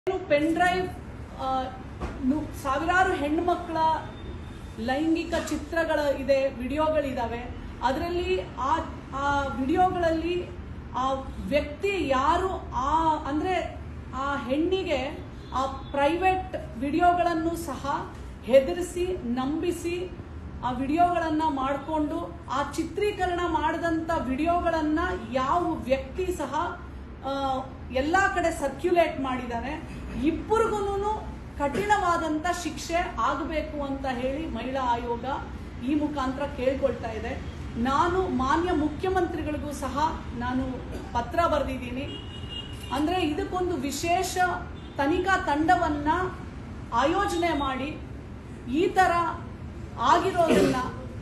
pen drive ಸಾವಿರಾರು ಹೆಣ್ಮಕ್ಳ ಲೈಂಗಿಕ ಚಿತ್ರಗಳ ಇದೆ ವಿಡಿಯೋಗಳಿದಾವೆ ಅದರಲ್ಲಿ ಆ ಆ ವಿಡಿಯೋಗಳಲ್ಲಿ ಆ ವ್ಯಕ್ತಿ ಯಾರು ಆ ಅಂದ್ರೆ ಆ ಹೆಣ್ಣಿಗೆ ಆ ಪ್ರೈವೇಟ್ ವಿಡಿಯೋಗಳನ್ನು ಸಹ ಹೆದರಿಸಿ ನಂಬಿಸಿ ಆ ವಿಡಿಯೋಗಳನ್ನ ಮಾಡಿಕೊಂಡು ಆ ಚಿತ್ರೀಕರಣ ಮಾಡಿದಂಥ ವಿಡಿಯೋಗಳನ್ನ ಯಾವ ವ್ಯಕ್ತಿ ಸಹ ಆ, ಎಲ್ಲಾ ಕಡೆ ಸರ್ಕ್ಯುಲೇಟ್ ಮಾಡಿದ್ದಾನೆ ಇಬ್ಬರಿಗೂ ಕಠಿಣವಾದಂತ ಶಿಕ್ಷೆ ಆಗಬೇಕು ಅಂತ ಹೇಳಿ ಮಹಿಳಾ ಆಯೋಗ ಈ ಮುಖಾಂತರ ಕೇಳ್ಕೊಳ್ತಾ ಇದೆ ನಾನು ಮಾನ್ಯ ಮುಖ್ಯಮಂತ್ರಿಗಳಿಗೂ ಸಹ ನಾನು ಪತ್ರ ಬರೆದಿದ್ದೀನಿ ಅಂದ್ರೆ ಇದಕ್ಕೊಂದು ವಿಶೇಷ ತನಿಖಾ ತಂಡವನ್ನ ಆಯೋಜನೆ ಮಾಡಿ ಈ ತರ ಆಗಿರೋದನ್ನ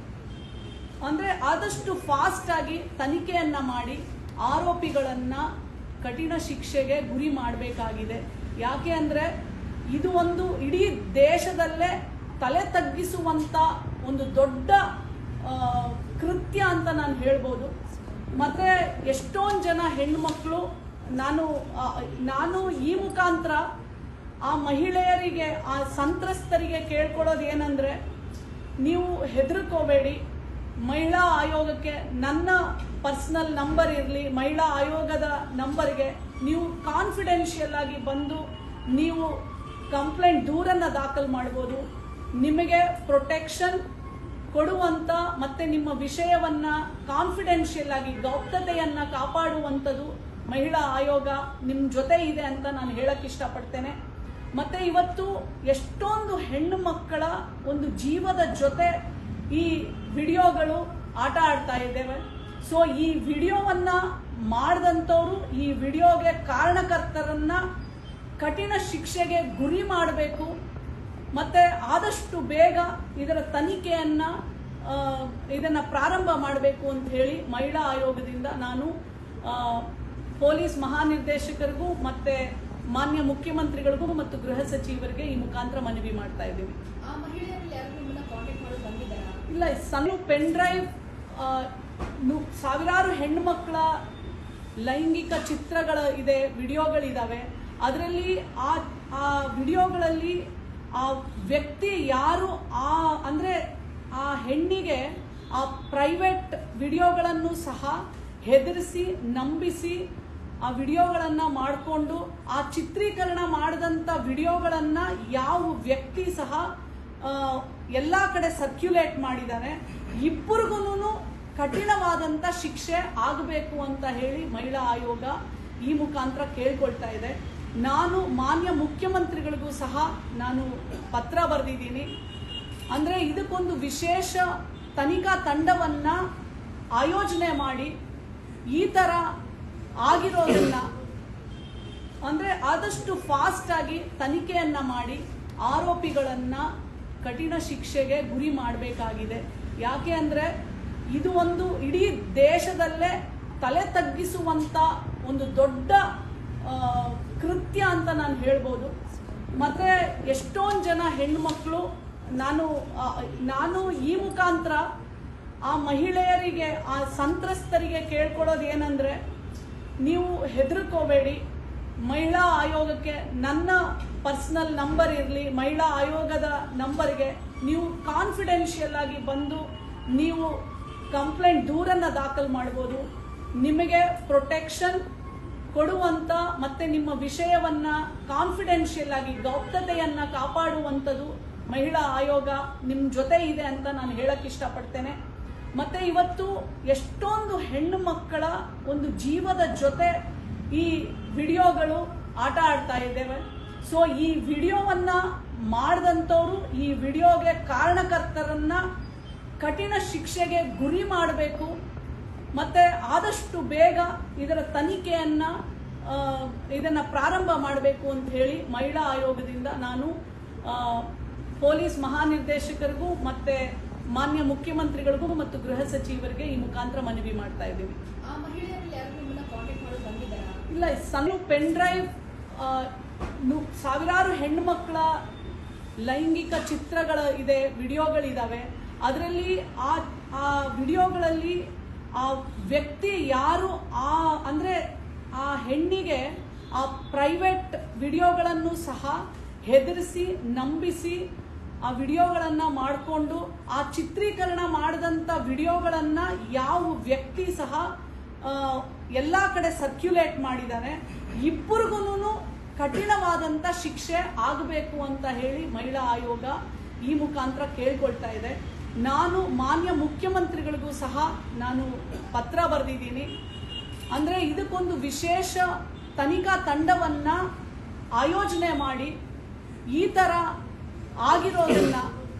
ಅಂದ್ರೆ ಆದಷ್ಟು ಫಾಸ್ಟ್ ಆಗಿ ತನಿಖೆಯನ್ನ ಮಾಡಿ ಆರೋಪಿಗಳನ್ನ ಕಠಿಣ ಶಿಕ್ಷೆಗೆ ಗುರಿ ಮಾಡಬೇಕಾಗಿದೆ ಯಾಕೆ ಅಂದ್ರೆ ಇದು ಒಂದು ಇಡೀ ದೇಶದಲ್ಲೇ ತಲೆ ತಗ್ಗಿಸುವಂತ ಒಂದು ದೊಡ್ಡ ಆ, ಕೃತ್ಯ ಅಂತ ನಾನು ಹೇಳ್ಬೋದು ಮತ್ತೆ ಎಷ್ಟೊಂದು ಜನ ಹೆಣ್ಮಕ್ಳು ನಾನು ಆ, ನಾನು ಈ ಮುಖಾಂತರ ಆ ಮಹಿಳೆಯರಿಗೆ ಆ ಸಂತ್ರಸ್ತರಿಗೆ ಕೇಳ್ಕೊಳ್ಳೋದು ಏನಂದ್ರೆ ನೀವು ಹೆದರ್ಕೋಬೇಡಿ ಮಹಿಳಾ ಆಯೋಗಕ್ಕೆ ನನ್ನ ಪರ್ಸನಲ್ ನಂಬರ್ ಇರಲಿ ಮಹಿಳಾ ಆಯೋಗದ ನಂಬರ್ಗೆ ನೀವು ಕಾನ್ಫಿಡೆನ್ಷಿಯಲ್ ಆಗಿ ಬಂದು ನೀವು ಕಂಪ್ಲೇಂಟ್ ದೂರನ್ನ ದಾಖಲು ಮಾಡ್ಬೋದು ನಿಮಗೆ ಪ್ರೊಟೆಕ್ಷನ್ ಕೊಡುವಂತ ಮತ್ತೆ ನಿಮ್ಮ ವಿಷಯವನ್ನ ಕಾನ್ಫಿಡೆನ್ಷಿಯಲ್ ಆಗಿ ಗೌಪ್ಯತೆಯನ್ನ ಕಾಪಾಡುವಂಥದ್ದು ಮಹಿಳಾ ಆಯೋಗ ನಿಮ್ಮ ಜೊತೆ ಇದೆ ಅಂತ ನಾನು ಹೇಳಕ್ ಇಷ್ಟಪಡ್ತೇನೆ ಮತ್ತೆ ಇವತ್ತು ಎಷ್ಟೊಂದು ಹೆಣ್ಣು ಮಕ್ಕಳ ಒಂದು ಜೀವದ ಜೊತೆ ಈ ವಿಡಿಯೋಗಳು ಆಟ ಆಡ್ತಾ ಇದ್ದೇವೆ ಸೊ ಈ ವಿಡಿಯೋವನ್ನ ಮಾಡಿದಂಥವ್ರು ಈ ವಿಡಿಯೋಗೆ ಕಾರಣಕರ್ತರನ್ನ ಕಠಿಣ ಶಿಕ್ಷೆಗೆ ಗುರಿ ಮಾಡಬೇಕು ಮತ್ತೆ ಆದಷ್ಟು ಬೇಗ ಇದರ ತನಿಖೆಯನ್ನ ಆ, ಇದನ್ನ ಪ್ರಾರಂಭ ಮಾಡಬೇಕು ಅಂತ ಹೇಳಿ ಮಹಿಳಾ ಆಯೋಗದಿಂದ ನಾನು ಆ, ಪೊಲೀಸ್ ಮಹಾನಿರ್ದೇಶಕರಿಗೂ ಮತ್ತೆ ಮಾನ್ಯ ಮುಖ್ಯಮಂತ್ರಿಗಳಿಗೂ ಮತ್ತು ಗೃಹ ಸಚಿವರಿಗೆ ಈ ಮುಖಾಂತರ ಮನವಿ ಮಾಡ್ತಾ ಇದ್ದೀವಿ ಆ ಮಹಿಳೆಯರಲ್ಲಿ ಯಾರು ನಿಮ್ಮನ್ನ ಕಾಂಟ್ಯಾಕ್ಟ್ ಮಾಡೋದು ಬಂದಿದ್ದಾರಾ ಇಲ್ಲ ಸಣ್ಣ ಪೆನ್ ಡ್ರೈವ್ ಸಾವಿರಾರು ಹೆಣ್ಮಕ್ಳ ಲೈಂಗಿಕ ಚಿತ್ರಗಳ ಇದೆ ವಿಡಿಯೋಗಳಿದಾವೆ ಅದರಲ್ಲಿ ಆ ಆ ವಿಡಿಯೋಗಳಲ್ಲಿ ಆ ವ್ಯಕ್ತಿ ಯಾರು ಆ ಅಂದ್ರೆ ಆ ಹೆಣ್ಣಿಗೆ ಆ ಪ್ರೈವೇಟ್ ವಿಡಿಯೋಗಳನ್ನು ಸಹ ಹೆದರಿಸಿ ನಂಬಿಸಿ ಆ ವಿಡಿಯೋಗಳನ್ನ ಮಾಡಿಕೊಂಡು ಆ ಚಿತ್ರೀಕರಣ ಮಾಡಿದಂಥ ವಿಡಿಯೋಗಳನ್ನ ಯಾವ ವ್ಯಕ್ತಿ ಸಹ ಆ, ಎಲ್ಲಾ ಕಡೆ ಸರ್ಕ್ಯುಲೇಟ್ ಮಾಡಿದ್ದಾನೆ ಇಬ್ಬರಿಗೂ ಕಠಿಣವಾದಂತ ಶಿಕ್ಷೆ ಆಗಬೇಕು ಅಂತ ಹೇಳಿ ಮಹಿಳಾ ಆಯೋಗ ಈ ಮುಖಾಂತರ ಕೇಳ್ಕೊಳ್ತಾ ಇದೆ ನಾನು ಮಾನ್ಯ ಮುಖ್ಯಮಂತ್ರಿಗಳಿಗೂ ಸಹ ನಾನು ಪತ್ರ ಬರೆದಿದ್ದೀನಿ ಅಂದ್ರೆ ಇದಕ್ಕೊಂದು ವಿಶೇಷ ತನಿಖಾ ತಂಡವನ್ನ ಆಯೋಜನೆ ಮಾಡಿ ಈ ತರ ಆಗಿರೋದನ್ನ ಅಂದ್ರೆ ಆದಷ್ಟು ಫಾಸ್ಟ್ ಆಗಿ ತನಿಖೆಯನ್ನ ಮಾಡಿ ಆರೋಪಿಗಳನ್ನ ಕಠಿಣ ಶಿಕ್ಷೆಗೆ ಗುರಿ ಮಾಡಬೇಕಾಗಿದೆ ಯಾಕೆ ಅಂದ್ರೆ ಇದು ಒಂದು ಇಡೀ ದೇಶದಲ್ಲೇ ತಲೆ ತಗ್ಗಿಸುವಂತ ಒಂದು ದೊಡ್ಡ ಆ, ಕೃತ್ಯ ಅಂತ ನಾನು ಹೇಳ್ಬೋದು ಮತ್ತೆ ಎಷ್ಟೊಂದು ಜನ ಹೆಣ್ಮಕ್ಳು ನಾನು ಆ, ನಾನು ಈ ಮುಖಾಂತರ ಆ ಮಹಿಳೆಯರಿಗೆ ಆ ಸಂತ್ರಸ್ತರಿಗೆ ಕೇಳ್ಕೊಳ್ಳೋದು ಏನಂದ್ರೆ ನೀವು ಹೆದರ್ಕೋಬೇಡಿ ಮಹಿಳಾ ಆಯೋಗಕ್ಕೆ ನನ್ನ ಪರ್ಸನಲ್ ನಂಬರ್ ಇರಲಿ ಮಹಿಳಾ ಆಯೋಗದ ನಂಬರ್ಗೆ ನೀವು ಕಾನ್ಫಿಡೆನ್ಷಿಯಲ್ ಆಗಿ ಬಂದು ನೀವು ಕಂಪ್ಲೇಂಟ್ ದೂರನ್ನ ದಾಖಲು ಮಾಡ್ಬೋದು ನಿಮಗೆ ಪ್ರೊಟೆಕ್ಷನ್ ಕೊಡುವಂತ ಮತ್ತೆ ನಿಮ್ಮ ವಿಷಯವನ್ನ ಕಾನ್ಫಿಡೆನ್ಷಿಯಲ್ ಆಗಿ ಗೌಪ್ಯತೆಯನ್ನ ಕಾಪಾಡುವಂಥದ್ದು ಮಹಿಳಾ ಆಯೋಗ ನಿಮ್ಮ ಜೊತೆ ಇದೆ ಅಂತ ನಾನು ಹೇಳಕ್ ಇಷ್ಟಪಡ್ತೇನೆ ಮತ್ತೆ ಇವತ್ತು ಎಷ್ಟೊಂದು ಹೆಣ್ಣು ಮಕ್ಕಳ ಒಂದು ಜೀವದ ಜೊತೆ ಈ ವಿಡಿಯೋಗಳು ಆಟ ಆಡ್ತಾ ಇದ್ದೇವೆ ಸೊ ಈ ವಿಡಿಯೋವನ್ನ ಮಾಡಿದಂಥವ್ರು ಈ ವಿಡಿಯೋಗೆ ಕಾರಣಕರ್ತರನ್ನ ಕಠಿಣ ಶಿಕ್ಷೆಗೆ ಗುರಿ ಮಾಡಬೇಕು ಮತ್ತೆ ಆದಷ್ಟು ಬೇಗ ಇದರ ತನಿಖೆಯನ್ನ ಆ, ಇದನ್ನ ಪ್ರಾರಂಭ ಮಾಡಬೇಕು ಅಂತ ಹೇಳಿ ಮಹಿಳಾ ಆಯೋಗದಿಂದ ನಾನು ಆ, ಪೊಲೀಸ್ ಮಹಾನಿರ್ದೇಶಕರಿಗೂ ಮತ್ತೆ ಮಾನ್ಯ ಮುಖ್ಯಮಂತ್ರಿಗಳಿಗೂ ಮತ್ತು ಗೃಹ ಸಚಿವರಿಗೆ ಈ ಮುಖಾಂತರ ಮನವಿ ಮಾಡ್ತಾ ಇದ್ದೀವಿ ಆ ಮಹಿಳೆಯರಲ್ಲಿ ಯಾರು ನಿಮ್ಮನ್ನ ಕಾಂಟ್ಯಾಕ್ಟ್ ಮಾಡೋದು ಬಂದಿದ್ದಾರಾ ಇಲ್ಲ ಸಣ್ಣ ಪೆನ್ ಡ್ರೈವ್ ಸಾವಿರಾರು ಹೆಣ್ಮಕ್ಳ ಲೈಂಗಿಕ ಚಿತ್ರಗಳ ಇದೆ ವಿಡಿಯೋಗಳಿದಾವೆ ಅದರಲ್ಲಿ ಆ ಆ ವಿಡಿಯೋಗಳಲ್ಲಿ ಆ ವ್ಯಕ್ತಿ ಯಾರು ಆ ಅಂದ್ರೆ ಆ ಹೆಣ್ಣಿಗೆ ಆ ಆ ಪ್ರೈವೇಟ್ ವಿಡಿಯೋಗಳನ್ನು ಸಹ ಹೆದರಿಸಿ ನಂಬಿಸಿ ಆ ವಿಡಿಯೋಗಳನ್ನು ಮಾಡಿಕೊಂಡು ಆ ಚಿತ್ರೀಕರಣ ಮಾಡಿದಂಥ ವಿಡಿಯೋಗಳನ್ನು ಯಾವ ವ್ಯಕ್ತಿ ಸಹ ಎಲ್ಲ ಕಡೆ ಸರ್ಕ್ಯುಲೇಟ್ ಮಾಡಿದ್ದಾನೆ ಇಬ್ಬರಿಗೂ ಕಠಿಣವಾದಂಥ ಶಿಕ್ಷೆ ಆಗಬೇಕು ಅಂತ ಹೇಳಿ ಮಹಿಳಾ ಆಯೋಗ ಈ ಮುಖಾಂತರ ಕೇಳ್ಕೊಳ್ತಾ ಇದೆ ನಾನು ಮಾನ್ಯ ಮುಖ್ಯಮಂತ್ರಿಗಳಿಗೂ ಸಹ ನಾನು ಪತ್ರ ಬರೆದಿದ್ದೀನಿ ಅಂದರೆ ಇದಕ್ಕೊಂದು ವಿಶೇಷ ತನಿಖಾ ತಂಡವನ್ನು ಆಯೋಜನೆ ಮಾಡಿ ಈ ಥರ ಆಗಿರೋದನ್ನ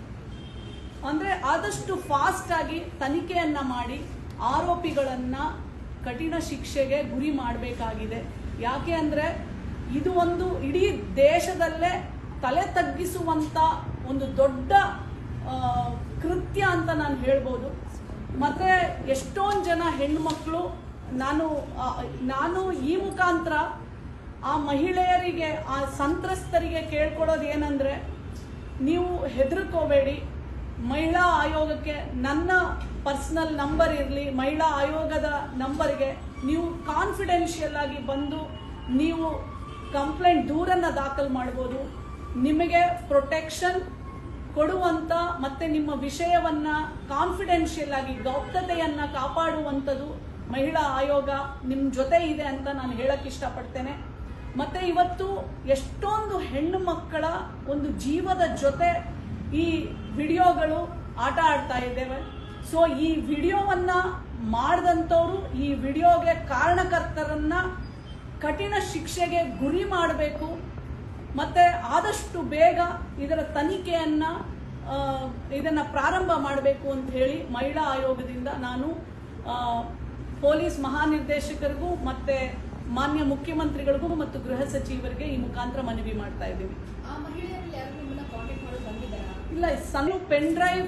ಅಂದರೆ ಆದಷ್ಟು ಫಾಸ್ಟ್ ಆಗಿ ತನಿಖೆಯನ್ನ ಮಾಡಿ ಆರೋಪಿಗಳನ್ನ ಕಠಿಣ ಶಿಕ್ಷೆಗೆ ಗುರಿ ಮಾಡಬೇಕಾಗಿದೆ ಯಾಕೆ ಅಂದರೆ ಇದು ಒಂದು ಇಡೀ ದೇಶದಲ್ಲೇ ತಲೆ ತಗ್ಗಿಸುವಂತ ಒಂದು ದೊಡ್ಡ ಆ, ಕೃತ್ಯ ಅಂತ ನಾನು ಹೇಳ್ಬೋದು ಮತ್ತೆ ಎಷ್ಟೊಂದು ಜನ ಹೆಣ್ಮಕ್ಳು ನಾನು ಆ, ನಾನು ಈ ಮುಖಾಂತರ ಆ ಮಹಿಳೆಯರಿಗೆ ಆ ಸಂತ್ರಸ್ತರಿಗೆ ಕೇಳ್ಕೊಳ್ಳೋದು ಏನಂದ್ರೆ ನೀವು ಹೆದರ್ಕೋಬೇಡಿ ಮಹಿಳಾ ಆಯೋಗಕ್ಕೆ ನನ್ನ ಪರ್ಸನಲ್ ನಂಬರ್ ಇರಲಿ ಮಹಿಳಾ ಆಯೋಗದ ನಂಬರ್ಗೆ ನೀವು ಕಾನ್ಫಿಡೆನ್ಷಿಯಲ್ ಆಗಿ ಬಂದು ನೀವು ಕಂಪ್ಲೇಂಟ್ ದೂರನ್ನ ದಾಖಲು ಮಾಡ್ಬೋದು ನಿಮಗೆ ಪ್ರೊಟೆಕ್ಷನ್ ಕೊಡುವಂತ ಮತ್ತೆ ನಿಮ್ಮ ವಿಷಯವನ್ನ ಕಾನ್ಫಿಡೆನ್ಷಿಯಲ್ ಆಗಿ ಗೌಪ್ಯತೆಯನ್ನ ಕಾಪಾಡುವಂಥದ್ದು ಮಹಿಳಾ ಆಯೋಗ ನಿಮ್ಮ ಜೊತೆ ಇದೆ ಅಂತ ನಾನು ಹೇಳಕ್ ಇಷ್ಟಪಡ್ತೇನೆ ಮತ್ತೆ ಇವತ್ತು ಎಷ್ಟೊಂದು ಹೆಣ್ಣು ಮಕ್ಕಳ ಒಂದು ಜೀವದ ಜೊತೆ ಈ ವಿಡಿಯೋಗಳು ಆಟ ಆಡ್ತಾ ಇದ್ದೇವೆ ಸೊ ಈ ವಿಡಿಯೋವನ್ನ ಮಾಡಿದಂಥವ್ರು ಈ ವಿಡಿಯೋಗೆ ಕಾರಣಕರ್ತರನ್ನ ಕಠಿಣ ಶಿಕ್ಷೆಗೆ ಗುರಿ ಮಾಡಬೇಕು ಮತ್ತೆ ಆದಷ್ಟು ಬೇಗ ಇದರ ತನಿಖೆಯನ್ನ ಆ, ಇದನ್ನ ಪ್ರಾರಂಭ ಮಾಡಬೇಕು ಅಂತ ಹೇಳಿ ಮಹಿಳಾ ಆಯೋಗದಿಂದ ನಾನು ಆ, ಪೊಲೀಸ್ ಮಹಾನಿರ್ದೇಶಕರಿಗೂ ಮತ್ತೆ ಮಾನ್ಯ ಮುಖ್ಯಮಂತ್ರಿಗಳಿಗೂ ಮತ್ತು ಗೃಹ ಸಚಿವರಿಗೆ ಈ ಮುಖಾಂತರ ಮನವಿ ಮಾಡ್ತಾ ಇದ್ದೀವಿ ಆ ಮಹಿಳೆಯರಲ್ಲಿ ಯಾರು ನಿಮ್ಮನ್ನ ಕಾಂಟ್ಯಾಕ್ಟ್ ಮಾಡೋದು ಬಂದಿದ್ದಾರಾ ಇಲ್ಲ ಸಣ್ಣ ಪೆನ್ ಡ್ರೈವ್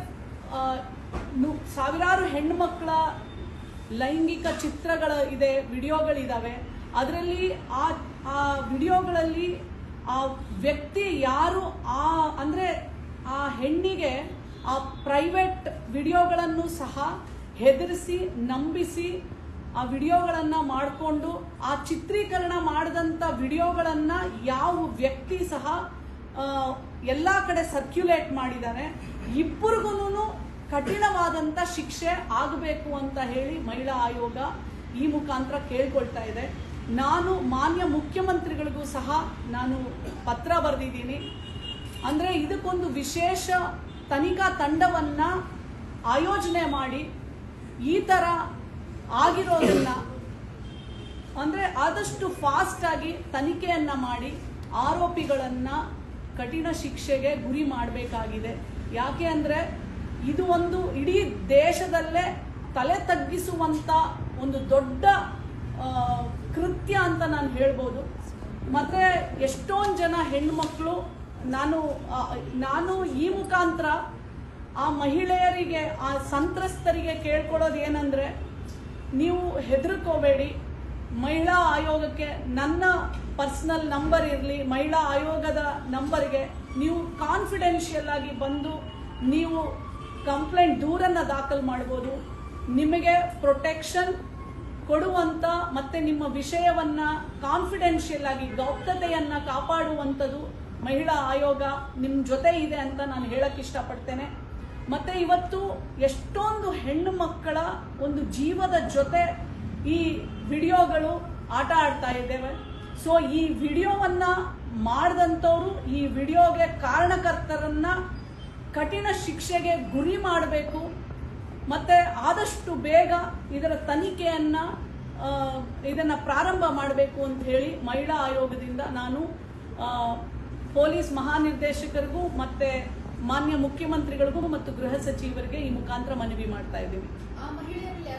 ಸಾವಿರಾರು ಹೆಣ್ಣುಮಕ್ಕಳ ಲೈಂಗಿಕ ಚಿತ್ರಗಳ ಇದೆ ವಿಡಿಯೋಗಳಿದಾವೆ ಅದರಲ್ಲಿ ಆ ಆ ವಿಡಿಯೋಗಳಲ್ಲಿ ಆ ವ್ಯಕ್ತಿ ಯಾರು ಆ ಅಂದ್ರೆ ಆ ಹೆಣ್ಣಿಗೆ ಆ ಪ್ರೈವೇಟ್ ವಿಡಿಯೋಗಳನ್ನು ಸಹ ಹೆದರಿಸಿ ನಂಬಿಸಿ ಆ ವಿಡಿಯೋಗಳನ್ನ ಮಾಡಿಕೊಂಡು ಆ ಚಿತ್ರೀಕರಣ ಮಾಡಿದಂಥ ವಿಡಿಯೋಗಳನ್ನ ಯಾವ ವ್ಯಕ್ತಿ ಸಹ ಆ, ಎಲ್ಲಾ ಕಡೆ ಸರ್ಕ್ಯುಲೇಟ್ ಮಾಡಿದ್ದಾನೆ ಇಬ್ಬರಿಗೂ ಕಠಿಣವಾದಂತ ಶಿಕ್ಷೆ ಆಗಬೇಕು ಅಂತ ಹೇಳಿ ಮಹಿಳಾ ಆಯೋಗ ಈ ಮುಖಾಂತರ ಕೇಳ್ಕೊಳ್ತಾ ಇದೆ ನಾನು ಮಾನ್ಯ ಮುಖ್ಯಮಂತ್ರಿಗಳಿಗೂ ಸಹ ನಾನು ಪತ್ರ ಬರೆದಿದ್ದೀನಿ ಅಂದ್ರೆ ಇದಕ್ಕೊಂದು ವಿಶೇಷ ತನಿಖಾ ತಂಡವನ್ನ ಆಯೋಜನೆ ಮಾಡಿ ಈ ತರ ಆಗಿರೋದನ್ನ ಅಂದ್ರೆ ಆದಷ್ಟು ಫಾಸ್ಟ್ ಆಗಿ ತನಿಖೆಯನ್ನ ಮಾಡಿ ಆರೋಪಿಗಳನ್ನ ಕಠಿಣ ಶಿಕ್ಷೆಗೆ ಗುರಿ ಮಾಡಬೇಕಾಗಿದೆ ಯಾಕೆ ಅಂದ್ರೆ ಇದು ಒಂದು ಇಡೀ ದೇಶದಲ್ಲೇ ತಲೆ ತಗ್ಗಿಸುವಂತ ಒಂದು ದೊಡ್ಡ ಆ, ಕೃತ್ಯ ಅಂತ ನಾನು ಹೇಳ್ಬೋದು ಮತ್ತೆ ಎಷ್ಟೊಂದು ಜನ ಹೆಣ್ಮಕ್ಳು ನಾನು ಆ, ನಾನು ಈ ಮುಖಾಂತರ ಆ ಮಹಿಳೆಯರಿಗೆ ಆ ಸಂತ್ರಸ್ತರಿಗೆ ಕೇಳ್ಕೊಳ್ಳೋದು ಏನಂದ್ರೆ ನೀವು ಹೆದರ್ಕೋಬೇಡಿ ಮಹಿಳಾ ಆಯೋಗಕ್ಕೆ ನನ್ನ ಪರ್ಸನಲ್ ನಂಬರ್ ಇರಲಿ ಮಹಿಳಾ ಆಯೋಗದ ನಂಬರ್ಗೆ ನೀವು ಕಾನ್ಫಿಡೆನ್ಷಿಯಲ್ ಆಗಿ ಬಂದು ನೀವು ಕಂಪ್ಲೇಂಟ್ ದೂರನ್ನ ದಾಖಲು ಮಾಡ್ಬೋದು ನಿಮಗೆ ಪ್ರೊಟೆಕ್ಷನ್ ಕೊಡುವಂತ ಮತ್ತೆ ನಿಮ್ಮ ವಿಷಯವನ್ನ ಕಾನ್ಫಿಡೆನ್ಷಿಯಲ್ ಆಗಿ ಗೌಪ್ಯತೆಯನ್ನ ಕಾಪಾಡುವಂಥದ್ದು ಮಹಿಳಾ ಆಯೋಗ ನಿಮ್ಮ ಜೊತೆ ಇದೆ ಅಂತ ನಾನು ಹೇಳಕ್ ಇಷ್ಟಪಡ್ತೇನೆ ಮತ್ತೆ ಇವತ್ತು ಎಷ್ಟೊಂದು ಹೆಣ್ಣು ಮಕ್ಕಳ ಒಂದು ಜೀವದ ಜೊತೆ ಈ ವಿಡಿಯೋಗಳು ಆಟ ಆಡ್ತಾ ಇದ್ದೇವೆ ಸೊ ಈ ವಿಡಿಯೋವನ್ನ ಮಾಡಿದಂಥವ್ರು ಈ ವಿಡಿಯೋಗೆ ಕಾರಣಕರ್ತರನ್ನ ಕಠಿಣ ಶಿಕ್ಷೆಗೆ ಗುರಿ ಮಾಡಬೇಕು ಮತ್ತೆ ಆದಷ್ಟು ಬೇಗ ಇದರ ತನಿಖೆಯನ್ನ ಆ, ಇದನ್ನ ಪ್ರಾರಂಭ ಮಾಡಬೇಕು ಅಂತ ಹೇಳಿ ಮಹಿಳಾ ಆಯೋಗದಿಂದ ನಾನು ಆ, ಪೊಲೀಸ್ ಮಹಾನಿರ್ದೇಶಕರಿಗೂ ಮತ್ತೆ ಮಾನ್ಯ ಮುಖ್ಯಮಂತ್ರಿಗಳಿಗೂ ಮತ್ತು ಗೃಹ ಸಚಿವರಿಗೆ ಈ ಮುಖಾಂತರ ಮನವಿ ಮಾಡ್ತಾ ಇದ್ದೀವಿ ಆ ಮಹಿಳೆಯರಲ್ಲಿ ಯಾರು